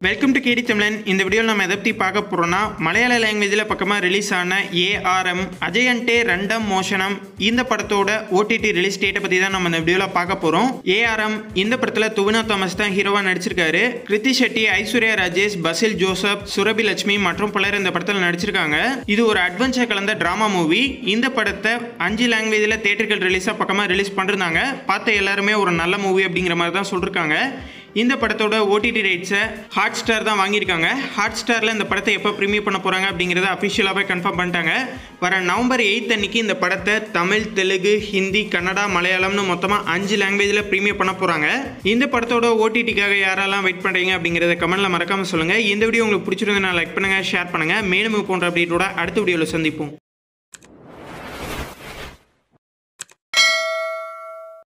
welcome to கேடி தமிழன் இந்த வீடியோவில் நம்ம எதை பற்றி பார்க்க போகிறோம்னா மலையாள லாங்குவேஜில் பக்கமாக ரிலீஸ் ஆன ஏஆர்எம் அஜயன்டே ரெண்டம் மோஷனம் இந்த படத்தோட ஓடிடி ரிலீஸ் டேட்டை பற்றி தான் நம்ம இந்த வீடியோவில் பார்க்க போகிறோம் ஏஆர்எம் இந்த படத்தில் துவினா தாமஸ் தான் ஹீரோவாக நடிச்சிருக்காரு கிருத்தி ஷெட்டி ஐஸ்வர்யா ராஜேஷ் பசில் ஜோசப் சுரபி லட்சுமி மற்றும் பலர் இந்த படத்தில் நடிச்சிருக்காங்க இது ஒரு அட்வென்ச்சர் கலந்த ட்ராமா மூவி இந்த படத்தை அஞ்சு லாங்குவேஜில் தேட்டர்கள் ரிலீஸாக பக்கமாக ரிலீஸ் பண்ணிருந்தாங்க பார்த்த எல்லாருமே ஒரு நல்ல மூவி அப்படிங்கிற மாதிரி தான் சொல்லியிருக்காங்க இந்த படத்தோட ஓடிடி ரைட்ஸை ஹாட் ஸ்டார் தான் வாங்கியிருக்காங்க ஹாட் ஸ்டாரில் இந்த படத்தை எப்போ ப்ரீமியர் பண்ண போகிறாங்க அப்படிங்கிறத அஃபிஷியலாகவே கன்ஃபார்ம் பண்ணிட்டாங்க வர நவம்பர் எயித் அன்னைக்கு இந்த படத்தை தமிழ் தெலுங்கு ஹிந்தி கன்னடா மலையாளம்னு மொத்தமாக அஞ்சு லாங்குவேஜில் ப்ரீமியர் பண்ண போகிறாங்க இந்த படத்தோட ஓடிடிக்காக யாரெல்லாம் வெயிட் பண்ணுறீங்க அப்படிங்கிறத கமெண்ட்டில் மறக்காமல் சொல்லுங்கள் இந்த வீடியோ உங்களுக்கு பிடிச்சிருந்தா லைக் பண்ணுங்கள் ஷேர் பண்ணுங்கள் மேலும் இது போன்ற அப்டேட்டோட அடுத்த வீடியோவில் சந்திப்போம்